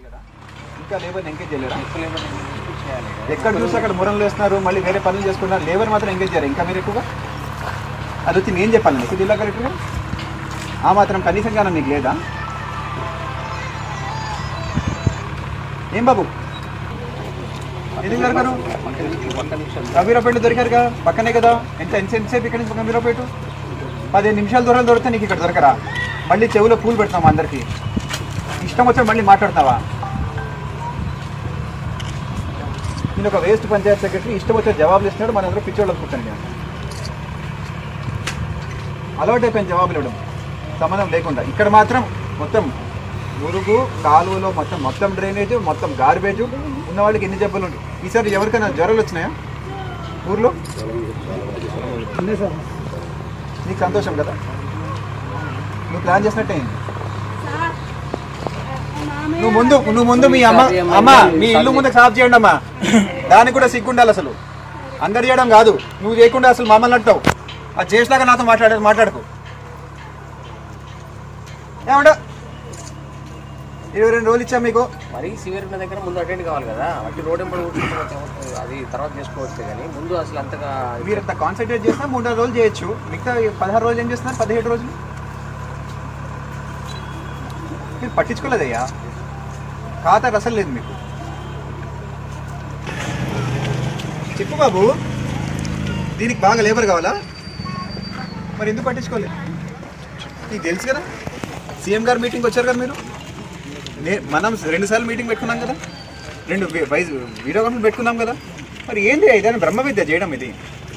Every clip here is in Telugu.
కదా ఇంకా లేబర్ ఎంగేజ్ చేయలేరా ఎక్కువ లేబర్ చేయాలి ఎక్కడ చూసి అక్కడ మురలు వేస్తున్నారు మళ్ళీ వేరే పనులు చేసుకుంటున్నారు లేబర్ మాత్రం ఎంగేజ్ చేయరు ఇంకా మీరు ఎక్కువగా అది వచ్చి నేను చెప్పాలి నీకు జిల్లా కలెక్టర్ ఆ మాత్రం కనీసం కానీ నీకు లేదా ఏం బాబు ఎందుకు దొరకరు ఒక్క నిమిషం గంభీరపేట దొరికారుగా పక్కనే కదా ఎంత ఎంత ఎంతసేపు ఇక్కడి నుంచి గంభీరపేట పదిహేను నిమిషాల దూరం దొరికితే నీకు ఇక్కడ దొరకరా మళ్ళీ చెవులో పూలు పెడతామా అందరికి ఇష్టం వచ్చి మళ్ళీ మాట్లాడతావా నేను ఒక వేస్ట్ పంచాయత్ సెక్రటరీ ఇష్టం వచ్చే జవాబులు ఇస్తున్నాడు మన అందరూ పిచ్చోళ్ళు అనుకుంటాను నేను అలవాటు అయిపోయిన జవాబులు ఇవ్వడం సంబంధం లేకుండా ఇక్కడ మాత్రం మొత్తం మురుగు కాలువలో మొత్తం మొత్తం డ్రైనేజ్ మొత్తం గార్బేజ్ ఉన్న వాళ్ళకి ఎన్ని జబ్బులు ఉంటాయి ఈసారి ఎవరికైనా జ్వరాలు వచ్చినాయా ఊర్లో నీకు సంతోషం కదా నువ్వు ప్లాన్ చేసినట్టే అయింది నువ్వు ముందు నువ్వు ముందు మీ అమ్మ అమ్మ మీ ఇల్లు ముందు సాఫ్ చేయండి అమ్మా దానికి కూడా సిగ్గుండాలి అసలు అందరు చేయడం కాదు నువ్వు చేయకుండా అసలు మమ్మల్ని అంటావు అది చేసినాక నాతో మాట్లాడే మాట్లాడకు ఏమంటా ఇరవై రెండు రోజులు ఇచ్చా మీకు మరీ సివియర్ ఉన్న దగ్గర ముందు అటెండ్ కావాలి కదా అట్టి రోడ్ ఎంపడి కూర్చుంటే అది తర్వాత చేసుకోవచ్చు కానీ ముందు అసలు అంతగా మీరు అంత కాన్సన్ట్రేట్ చేసినా మూడు నాలుగు రోజులు చేయొచ్చు మిగతా ఈ పదహారు రోజులు ఏం చేస్తున్నారు పదిహేడు రోజులు మీరు పట్టించుకోలేదయ్యా ఖాతా అసలు లేదు మీకు చెప్పు బాబు దీనికి బాగా లేబర్ కావాలా మరి ఎందుకు పట్టించుకోలేదు నీకు తెలుసు కదా సీఎం గారు మీటింగ్ వచ్చారు కదా మీరు నే మనం రెండు సార్లు మీటింగ్ పెట్టుకున్నాం కదా రెండు వే- వైజ్ వీడియో కాన్ఫరెన్స్ పెట్టుకున్నాం కదా మరి ఏంది ఇదని బ్రహ్మ విద్య చేయడం ఇది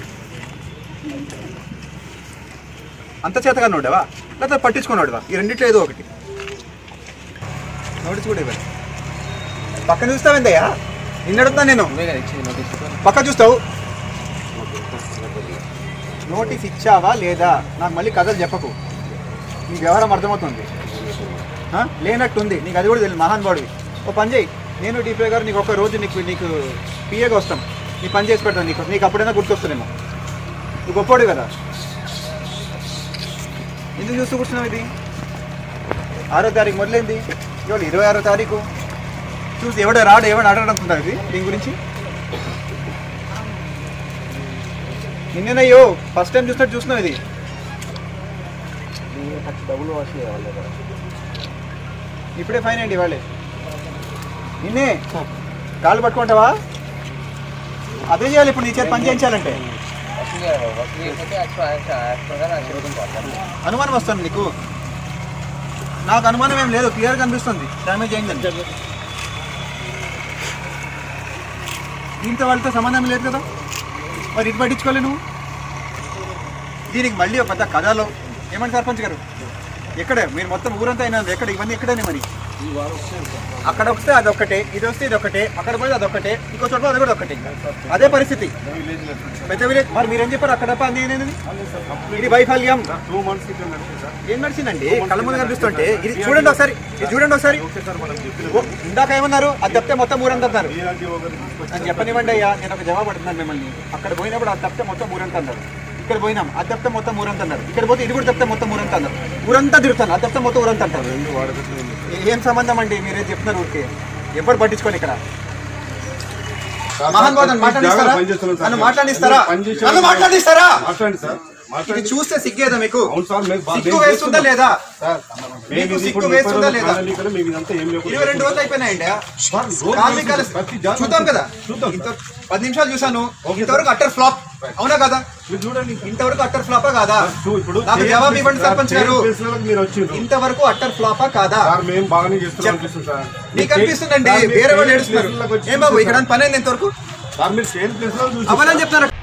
అంత చేతగా నోడవా లేకపోతే పట్టించుకున్నాడువా ఈ రెండిట్లో ఏదో ఒకటి నోటీస్ కూడా ఇవ్వాలి పక్కన చూస్తావేందయ్యా నిన్నడుతా నేను నువ్వే కదా ఇచ్చింది నోటీస్ పక్క చూస్తావు నోటీస్ ఇచ్చావా లేదా నాకు మళ్ళీ కథలు చెప్పకు నీ వ్యవహారం అర్థమవుతుంది ఆ? లేనట్టుంది నీకు అది కూడా తెలియదు మహానుభావుడివి ఓ పని చేయి నేను డిపిఐ గారు నీకు ఒక రోజు నీకు నీకు పిఏగా వస్తాం నీ పని చేసి పెడతాను నీకు నీకు అప్పుడైనా గుర్తొస్తుందేమో నువ్వు గొప్పోడు కదా ఎందుకు చూస్తూ కూర్చున్నావు ఇది ఆరో తారీఖు మొదలైంది ఇవాళ ఇరవై ఆరో తారీఖు చూసి ఎవడ రాడు ఎవడు అడగడుతున్నారు ఇది దీని గురించి నిన్ననయ్యో ఫస్ట్ టైం చూసినట్టు చూస్తున్నావు ఇది ఖర్చు డబ్బులు వసూలు చేయాలి కదా ఇప్పుడే ఫైన్ అండి వాళ్ళే నిన్నే కాళ్ళు పట్టుకుంటావా అదే చేయాలి ఇప్పుడు నీ చేతి పని చేయించాలంటే వసూలు చేయాలి వసూలు చేయకపోతే యాక్చువల్గా నాకు చెబుతుంది అనుమానం వస్తుంది నీకు నాకు అనుమానం ఏం లేదు క్లియర్ కనిపిస్తుంది డ్యామేజ్ అయిందని దీంతో వాళ్ళతో సంబంధం లేదు కదా మరి ఇది పట్టించుకోలే నువ్వు దీనికి మళ్ళీ ఒక పెద్ద కథలో ఏమంటారు సర్పంచ్ గారు ఎక్కడ మీరు మొత్తం ఊరంతా అయినా ఎక్కడ ఇవన్నీ ఎక్కడనే మరి అక్కడ వస్తే అదొక్కటే ఇది వస్తే ఇది ఒకటే అక్కడ పోతే అదొక్కటే ఇంకో చోట అది కూడా ఒకటే అదే పరిస్థితి పెద్ద విలేజ్ మరి మీరేం చెప్పారు అక్కడ పని అనేది ఇది వైఫల్యం టూ మంత్స్ క్రితం నడిచింది సార్ ఏం నడిచిందండి కళ్ళ ముందు కనిపిస్తుంటే ఇది చూడండి ఒకసారి ఇది చూడండి ఒకసారి సార్ మనం చెప్పిన ఓ, ఇందాక ఏమన్నారు అది తప్పితే మొత్తం ఊరంతా అన్నారు డిఆర్డీఓ గారు తీసుకొచ్చి అని చెప్పనివ్వండి అయ్యా నేను ఒక జవాబు అడుగుతున్నాను మిమ్మల్ని అక్కడ పోయినప్పుడు అది తప్పితే మొత్తం ఊరంతా అన్నారు ఇక్కడ పోయినాం అది తప్పితే మొత్తం ఊరంతా అన్నారు ఇక్కడ పోతే ఇది కూడా తప్పితే మొత్తం ఊరంతా అన్నారు ఊరంతా తిరుగుతాను అది తప్పితే మొత్తం ఊరంతా అంటారు రెండు వాడకట్లు ఉంది. ఏ- ఏం సంబంధం అండి మీరేం చెప్తున్నారు ఊరికే ఎవరు పట్టించుకోండి ఇక్కడ సార్, మహాన్ బాబు సార్, నన్ను మాట్లాడిస్తారా జాగ్రత్త పని చేస్తున్నాం సార్. నన్ను మాట్లాడిస్తారా పని చేసే నన్ను మాట్లాడిస్తారా మాట్లాడండి సార్ ఇది మాట్లాడండి చూస్తే సిగ్గేదా మీకు అవును సార్ మేము బాగా- సిగ్గు మేము వేస్తుందా చేస్తున్నాం. లేదా సార్, మేము మీకు ఇది సిగ్గు ఇప్పుడు వేస్తుందా ముప్పై లేదా? రోజులు ప్రణాళికలో మేము ఇదంతా ఏం లేకుండా ఇరవై రెండు రోజులు అయిపోయినాయండి సార్, రోజు కార్మికాల ప్రతి జాతి చూద్దాం కదా చూద్దాం ఇంత పది నిమిషాలు చూసాను ఓకే ఇంతవరకు అట్టర్ ఫ్లాప్ అవునా కదా మీరు చూడండి ఇంతవరకు అట్టర్ ఫ్లాపా కాదా చూ- ఇప్పుడు నాకు జవాబు ఇవ్వండి సర్పంచ్ గారు ప్లేస్లకు మీరు వచ్చిండ్రు ఇంతవరకు అట్టర్ ఫ్లాపా కాదా సార్ మేము బాగానే చేస్తున్నాం అనిపిస్తుంది సార్ మీకు అనిపిస్తుందండి సార్, మీరు వేరే వాళ్ళు చేయండి ఏడుస్తున్నారు ప్లేస్లకు వచ్చి ఏం బాబు చూసారు ఇక్కడ పని అయింది ఇంతవరకు సార్ మీరు సేమ్ ప్లేస్ లో చూసి అవలని చెప్తున్నారు